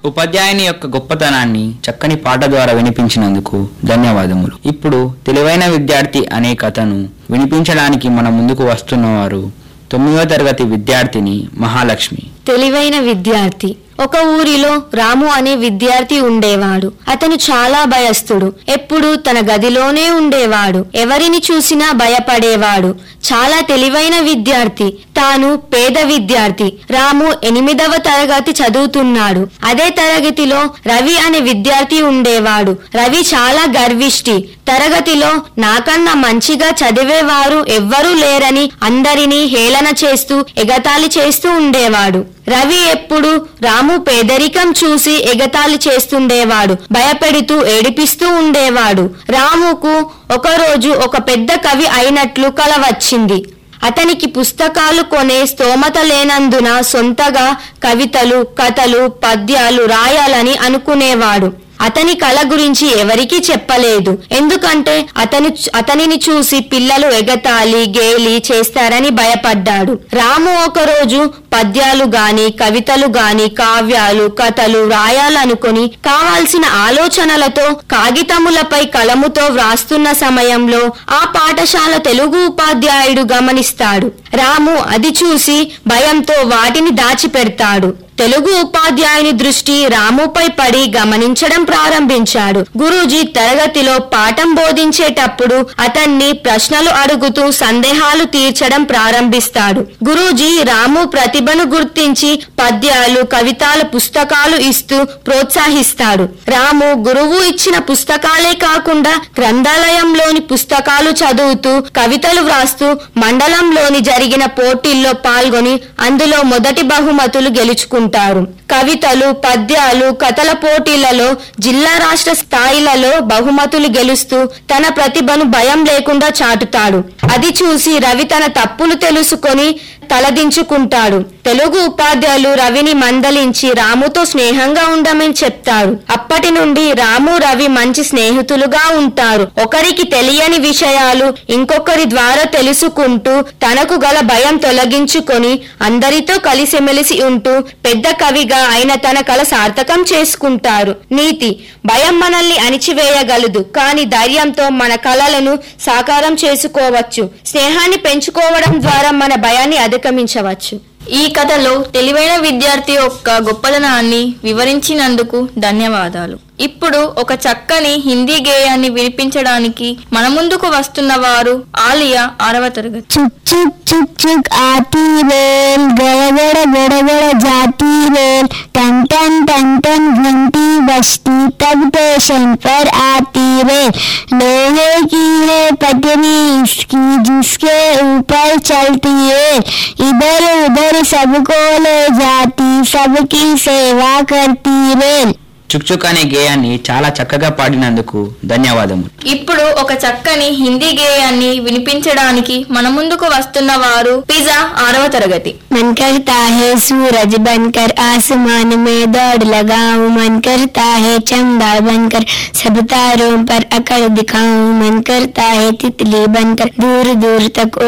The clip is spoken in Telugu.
ఉపాధ్యాయుని యొక్క గొప్పతనాన్ని చక్కని పాట ద్వారా వినిపించినందుకు ధన్యవాదములు ఇప్పుడు తెలివైన విద్యార్థి అనే కథను వినిపించడానికి మన ముందుకు వస్తున్నవారు తొమ్మిదవ తరగతి విద్యార్థిని మహాలక్ష్మి తెలివైన విద్యార్థి ఒక ఊరిలో రాము అనే విద్యార్థి ఉండేవాడు అతను చాలా భయస్థుడు ఎప్పుడు తన గదిలోనే ఉండేవాడు ఎవరిని చూసినా భయపడేవాడు చాలా తెలివైన విద్యార్థి తాను పేద విద్యార్థి రాము ఎనిమిదవ తరగతి చదువుతున్నాడు అదే తరగతిలో రవి అనే విద్యార్థి ఉండేవాడు రవి చాలా గర్విష్టి తరగతిలో నాకన్నా మంచిగా చదివేవారు ఎవ్వరూ లేరని అందరినీ హేళన చేస్తూ ఎగతాళి చేస్తూ ఉండేవాడు రవి ఎప్పుడు రాము పేదరికం చూసి ఎగతాళి చేస్తుండేవాడు భయపెడుతూ ఏడిపిస్తూ ఉండేవాడు రాముకు ఒకరోజు ఒక పెద్ద కవి అయినట్లు కల వచ్చింది అతనికి పుస్తకాలు కొనే స్తోమత లేనందున సొంతగా కవితలు కథలు పద్యాలు రాయాలని అనుకునేవాడు అతని కళ గురించి ఎవరికీ చెప్పలేదు ఎందుకంటే అతను అతనిని చూసి పిల్లలు ఎగతాళి గేలి చేస్తారని భయపడ్డాడు రాము ఒకరోజు పద్యాలు గాని కవితలు గాని కావ్యాలు కథలు రాయాలనుకుని కావాల్సిన ఆలోచనలతో కాగితములపై కలముతో వ్రాస్తున్న సమయంలో ఆ పాఠశాల తెలుగు ఉపాధ్యాయుడు గమనిస్తాడు రాము అది చూసి భయంతో వాటిని దాచిపెడతాడు తెలుగు ఉపాధ్యాయుని దృష్టి రాముపై పడి గమనించడం ప్రారంభించాడు గురూజీ తరగతిలో పాఠం బోధించేటప్పుడు అతన్ని ప్రశ్నలు అడుగుతూ సందేహాలు తీర్చడం ప్రారంభిస్తాడు గురూజీ రాము ప్రతిభను గుర్తించి పద్యాలు కవితాల పుస్తకాలు ఇస్తూ ప్రోత్సహిస్తాడు రాము గురువు ఇచ్చిన పుస్తకాలే కాకుండా గ్రంథాలయంలోని పుస్తకాలు చదువుతూ కవితలు వ్రాస్తూ మండలంలోని జరిగిన పోటీల్లో పాల్గొని అందులో మొదటి బహుమతులు గెలుచుకుంటారు కవితలు పద్యాలు కథల పోటీలలో జిల్లా రాష్ట్ర స్థాయిలలో బహుమతులు గెలుస్తూ తన ప్రతిభను భయం లేకుండా చాటుతాడు అది చూసి రవి తన తప్పులు తెలుసుకొని తలదించుకుంటాడు తెలుగు ఉపాధ్యాయులు రవిని మందలించి రాముతో స్నేహంగా ఉండమని చెప్తారు అప్పటి నుండి రాము రవి మంచి స్నేహితులుగా ఉంటారు ఒకరికి తెలియని విషయాలు ఇంకొకరి ద్వారా తెలుసుకుంటూ తనకు గల భయం తొలగించుకొని అందరితో కలిసిమెలిసి ఉంటూ పెద్ద కవిగా అయిన తన కళ సార్థకం చేసుకుంటారు నీతి భయం మనల్ని అణిచివేయగలదు కానీ ధైర్యంతో మన కళలను సాకారం చేసుకోవచ్చు స్నేహాన్ని పెంచుకోవడం ద్వారా మన భయాన్ని అధిగమించవచ్చు ఈ కథలో తెలివైన విద్యార్థి యొక్క గొప్పదనాన్ని వివరించినందుకు ధన్యవాదాలు ఇప్పుడు ఒక చక్కని హిందీ గేయాన్ని వినిపించడానికి మన ముందుకు వస్తున్న వారు ఆలియా ఆరవ తరగతి चुक चुक चुक चुक आती रेल गड़ गड़ गड़ गड़ जाती रेल टन टन टन टन घंटी बजती तब स्टेशन पर आती रेल लोहे की है पटरी इसकी जिसके ऊपर चलती है इधर उधर सबको ले जाती सबकी सेवा करती रेल చుక్చుక్ అనే గేయాన్ని చాలా చక్కగా పాడినందుకు ధన్యవాదములు ఇప్పుడు ఒక చక్కని హిందీ గేయాన్ని వినిపించడానికి మన ముందుకు వస్తున్న వారు పిజా ఆరవ తరగతి मन करता है सूरज बनकर आसमान में दौड़ लगाऊं मन करता है चंदा बनकर सब तारों पर अकड़ दिखाऊं मन करता है तितली बनकर दूर दूर तक